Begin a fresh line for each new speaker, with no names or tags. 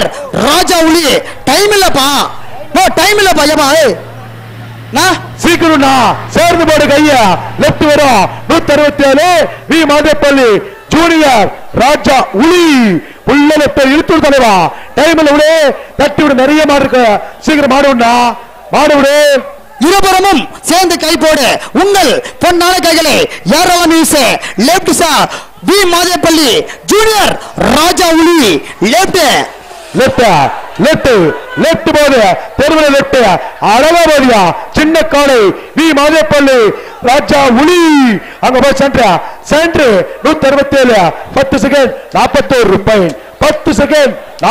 junior ராஜா உளி time இல்லப்பா no time இல்லப்பா ஏப்பா ஏய் நான்
சீக்கிரம்னா சேர்ந்து போடு கைய லெப்ட் வரும் நூத்தி அறுபத்தி ஏழு வி மாதப்பள்ளி ஜூனியர் ராஜா உளி உள்ள லெப்ட் இழுத்து விடு தலைவா டைம்ல விடு தட்டி விடு நிறைய மாடு இருக்கு சீக்கிரம் மாடு விடுண்ணா மாடு விடு
இருபுறமும் சேர்ந்து கை போடு உங்கள் பொன்னான கைகளை ஏராளம் வீசு லெப்ட் சா வி மாதேப்பள்ளி ஜூனியர் ராஜா உளி லெப்ட்
லெப்ட் லெப்ட் லெப்ட் போது தெருவில் லெப்ட் அழகா போதியா சின்ன காலை வி மாதப்பள்ளி ராஜா உளி அங்க போய் சென்டர் சென்டர் நூத்தி அறுபத்தி ஏழு பத்து செகண்ட் நாற்பத்தோரு ரூபாய் பத்து செகண்ட்